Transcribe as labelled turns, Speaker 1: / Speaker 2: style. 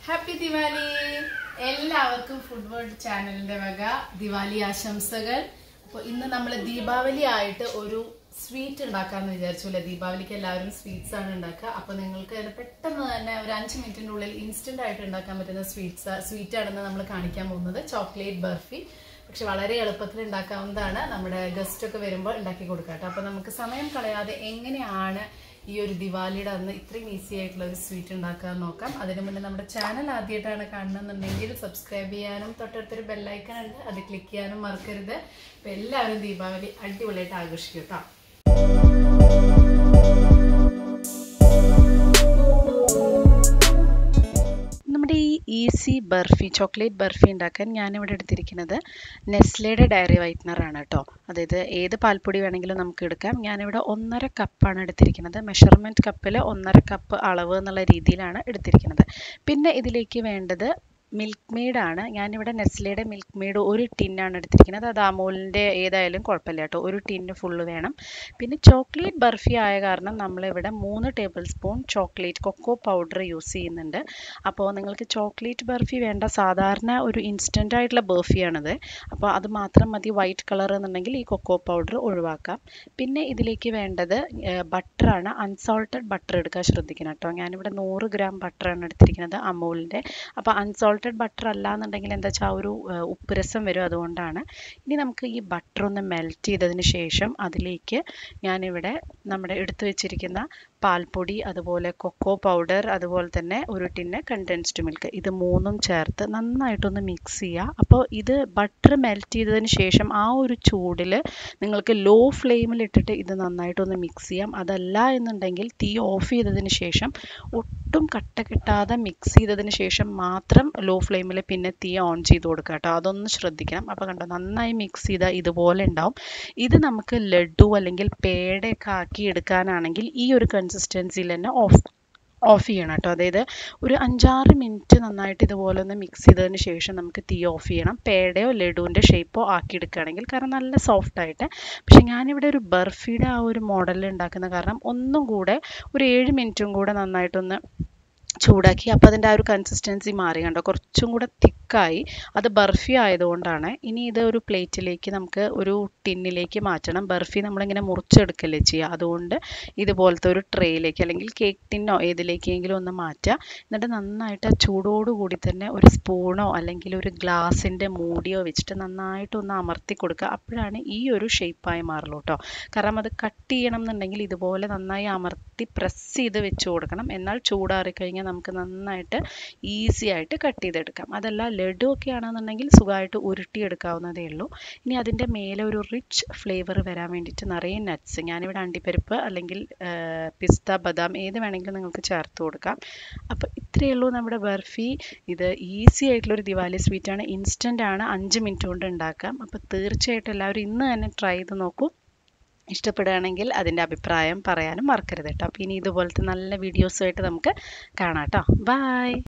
Speaker 1: happy Diwali എല്ലാവർക്കും food world ചാനലിന്റെ വക ദിവാലി ആശംസകൾ അപ്പോൾ ഇന്ന് നമ്മൾ ദീപാവലി ആയിട്ട് ഒരു സ്വീറ്റ് ഉണ്ടാക്കാന്ന് വിചാരിച്ചു അല്ലെ ദീപാവലിക്ക് എല്ലാവരും സ്വീറ്റ്സ് ആണ് ഉണ്ടാക്കുക അപ്പൊ നിങ്ങൾക്ക് അത് പെട്ടെന്ന് തന്നെ ഒരു അഞ്ച് മിനിറ്റിന്റെ ഉള്ളിൽ ഇൻസ്റ്റന്റ് ആയിട്ട് ഉണ്ടാക്കാൻ പറ്റുന്ന സ്വീറ്റ്സ് സ്വീറ്റ് ആണെന്ന് നമ്മൾ കാണിക്കാൻ പോകുന്നത് ചോക്ലേറ്റ് ബർഫി പക്ഷെ വളരെ എളുപ്പത്തിൽ ഉണ്ടാക്കാവുന്നതാണ് നമ്മുടെ ഗസ്റ്റ് ഒക്കെ വരുമ്പോൾ ഉണ്ടാക്കി കൊടുക്കാം കേട്ടോ അപ്പൊ നമുക്ക് സമയം കളയാതെ എങ്ങനെയാണ് ഈ ഒരു ദിവാലിയുടെ അന്ന് ഇത്രയും ഈസി ആയിട്ടുള്ള ഒരു സ്വീറ്റ് ഉണ്ടാക്കാൻ നോക്കാം അതിനു മുന്നേ നമ്മുടെ ചാനൽ ആദ്യമായിട്ടാണ് കാണുന്നുണ്ടെങ്കിൽ സബ്സ്ക്രൈബ് ചെയ്യാനും തൊട്ടടുത്തൊരു ബെല്ലൈക്കൺ ഉണ്ട് അത് ക്ലിക്ക് ചെയ്യാനും മറക്കരുത് അപ്പൊ എല്ലാവരും ദീപാവലി അടിപൊളിയായിട്ട് ആഘോഷിക്കും കേട്ടോ നമ്മുടെ ഈ ഈസി ബർഫി ചോക്ലേറ്റ് ബർഫി ഉണ്ടാക്കാൻ ഞാനിവിടെ എടുത്തിരിക്കുന്നത് നെസ്ലയുടെ ഡയറി വൈറ്റ്നർ ആണ് കേട്ടോ അതായത് ഏത് പാൽപ്പൊടി വേണമെങ്കിലും നമുക്ക് എടുക്കാം ഞാനിവിടെ ഒന്നര കപ്പാണ് എടുത്തിരിക്കുന്നത് മെഷർമെൻറ്റ് കപ്പിൽ ഒന്നര കപ്പ് അളവ് എന്നുള്ള രീതിയിലാണ് എടുത്തിരിക്കുന്നത് പിന്നെ ഇതിലേക്ക് വേണ്ടത് മിൽക്ക് മെയ്ഡ് ആണ് ഞാനിവിടെ നെസ്ലയുടെ മിൽക്ക് മെയ്ഡ് ഒരു ടിന്നാണ് എടുത്തിരിക്കുന്നത് അത് അമൂലിൻ്റെ ഏതായാലും കുഴപ്പമില്ല കേട്ടോ ഒരു ടിന്ന് ഫുള്ള് വേണം പിന്നെ ചോക്ലേറ്റ് ബർഫി ആയ കാരണം നമ്മളിവിടെ മൂന്ന് tablespoon chocolate cocoa powder use ചെയ്യുന്നുണ്ട് അപ്പോൾ നിങ്ങൾക്ക് ചോക്ലേറ്റ് ബർഫി വേണ്ട സാധാരണ ഒരു ഇൻസ്റ്റൻ്റ് ആയിട്ടുള്ള ബർഫിയാണിത് അപ്പോൾ അത് മാത്രം മതി വൈറ്റ് കളർ എന്നുണ്ടെങ്കിൽ ഈ കൊക്കോ പൗഡർ ഒഴിവാക്കാം പിന്നെ ഇതിലേക്ക് വേണ്ടത് ബട്ടറാണ് അൺസോൾട്ടഡ് ബട്ടർ എടുക്കാൻ ശ്രദ്ധിക്കണം കേട്ടോ ഞാനിവിടെ നൂറ് ഗ്രാം ബട്ടറാണ് എടുത്തിരിക്കുന്നത് അമൂലിൻ്റെ അപ്പോൾ അൺസോൾട്ടഡ് ബട്ടർ അല്ല എന്നുണ്ടെങ്കിൽ എന്താ വെച്ചാൽ ഒരു ഉപ്പ് രസം വരും അതുകൊണ്ടാണ് ഇനി നമുക്ക് ഈ ബട്ടർ ഒന്ന് മെൽറ്റ് ചെയ്തതിന് ശേഷം അതിലേക്ക് ഞാനിവിടെ നമ്മുടെ എടുത്തു വെച്ചിരിക്കുന്ന പാൽപ്പൊടി അതുപോലെ കൊക്കോ പൗഡർ അതുപോലെ തന്നെ ഒരു ടിന്ന് കണ്ടൻസ്ഡ് മിൽക്ക് ഇത് മൂന്നും ചേർത്ത് നന്നായിട്ടൊന്ന് മിക്സ് ചെയ്യുക അപ്പോൾ ഇത് ബട്ടർ മെൽറ്റ് ചെയ്തതിന് ശേഷം ആ ഒരു ചൂടിൽ നിങ്ങൾക്ക് ലോ ഫ്ലെയിമിൽ ഇട്ടിട്ട് ഇത് നന്നായിട്ടൊന്ന് മിക്സ് ചെയ്യാം അതല്ല എന്നുണ്ടെങ്കിൽ തീ ഓഫ് ചെയ്തതിന് ശേഷം ഒട്ടും കട്ട കിട്ടാതെ മിക്സ് ചെയ്തതിന് ശേഷം മാത്രം ലോ ഫ്ലെയിമിൽ പിന്നെ തീ ഓൺ ചെയ്ത് കൊടുക്കുക കേട്ടോ അതൊന്ന് ശ്രദ്ധിക്കണം അപ്പോൾ കണ്ടോ നന്നായി മിക്സ് ചെയ്താൽ ഇതുപോലെ ഉണ്ടാവും ഇത് നമുക്ക് ലഡു അല്ലെങ്കിൽ പേടയൊക്കെ ആക്കി എടുക്കാനാണെങ്കിൽ ഈ ഒരു കൺസിസ്റ്റൻസിയിൽ തന്നെ ഓഫ് ഓഫ് ചെയ്യണം കേട്ടോ അതായത് ഒരു അഞ്ചാറ് മിനിറ്റ് നന്നായിട്ട് ഇതുപോലെ ഒന്ന് മിക്സ് ചെയ്തതിന് ശേഷം നമുക്ക് തീ ഓഫ് ചെയ്യണം പേടയോ ലഡുവിൻ്റെ ഷേപ്പോ ആക്കി എടുക്കുകയാണെങ്കിൽ കാരണം നല്ല സോഫ്റ്റ് ആയിട്ട് പക്ഷെ ഞാനിവിടെ ഒരു ബർഫിയുടെ ആ ഒരു മോഡലിൽ ഉണ്ടാക്കുന്ന കാരണം ഒന്നും കൂടെ ഒരു ഏഴ് മിനിറ്റും കൂടെ നന്നായിട്ടൊന്ന് ചൂടാക്കി അപ്പോൾ അതിൻ്റെ ആ ഒരു കൺസിസ്റ്റൻസി മാറി കണ്ടോ കുറച്ചും കൂടെ തിക്കായി അത് ബർഫി ആയതുകൊണ്ടാണ് ഇനി ഇത് ഒരു പ്ലേറ്റിലേക്ക് നമുക്ക് ഒരു ടിന്നിലേക്ക് മാറ്റണം ബർഫി നമ്മളിങ്ങനെ മുറിച്ചെടുക്കല്ലേ ചെയ്യുക അതുകൊണ്ട് ഇതുപോലത്തെ ഒരു ട്രേയിലേക്ക് അല്ലെങ്കിൽ കേക്ക് ടിന്നോ ഏതിലേക്കെങ്കിലും ഒന്ന് മാറ്റുക എന്നിട്ട് നന്നായിട്ട് ആ ചൂടോടുകൂടി തന്നെ ഒരു സ്പൂണോ അല്ലെങ്കിൽ ഒരു ഗ്ലാസിൻ്റെ മൂടിയോ വെച്ചിട്ട് നന്നായിട്ട് ഒന്ന് അമർത്തി കൊടുക്കുക അപ്പോഴാണ് ഈ ഒരു ഷേപ്പായി മാറുള്ളൂ കേട്ടോ കാരണം അത് കട്ട് ചെയ്യണം എന്നുണ്ടെങ്കിൽ ഇതുപോലെ നന്നായി അമർത്തി പ്രസ് ചെയ്ത് വെച്ച് കൊടുക്കണം എന്നാൽ ചൂടാറി കഴിഞ്ഞാൽ നമുക്ക് നന്നായിട്ട് ഈസി ആയിട്ട് കട്ട് ചെയ്തെടുക്കാം അതല്ല ലഡു ഒക്കെ ആണെന്നുണ്ടെങ്കിൽ സുഖമായിട്ട് ഉരുട്ടിയെടുക്കാവുന്നതേ ഉള്ളൂ ഇനി അതിൻ്റെ മേലെ ഒരു റിച്ച് ഫ്ലേവർ വരാൻ വേണ്ടിയിട്ട് നിറയെ നട്ട്സ് ഞാനിവിടെ അണ്ടിപ്പരിപ്പ് അല്ലെങ്കിൽ പിസ്ത ബദാം ഏത് വേണമെങ്കിലും നിങ്ങൾക്ക് ചേർത്ത് കൊടുക്കാം അപ്പോൾ ഇത്രയേ ഉള്ളൂ നമ്മുടെ ബർഫി ഇത് ഈസി ആയിട്ടുള്ളൊരു ദിവാലി സ്വീറ്റാണ് ഇൻസ്റ്റൻ്റ് ആണ് അഞ്ച് മിനിറ്റ് കൊണ്ട് ഉണ്ടാക്കാം അപ്പോൾ തീർച്ചയായിട്ടും എല്ലാവരും ഇന്ന് തന്നെ ട്രൈ ചെയ്ത് നോക്കൂ ഇഷ്ടപ്പെടുകയാണെങ്കിൽ അതിൻ്റെ അഭിപ്രായം പറയാനും മറക്കരുത് കേട്ടോ അപ്പോൾ ഇനി ഇതുപോലത്തെ നല്ല വീഡിയോസുമായിട്ട് നമുക്ക് കാണാം കേട്ടോ ബായ്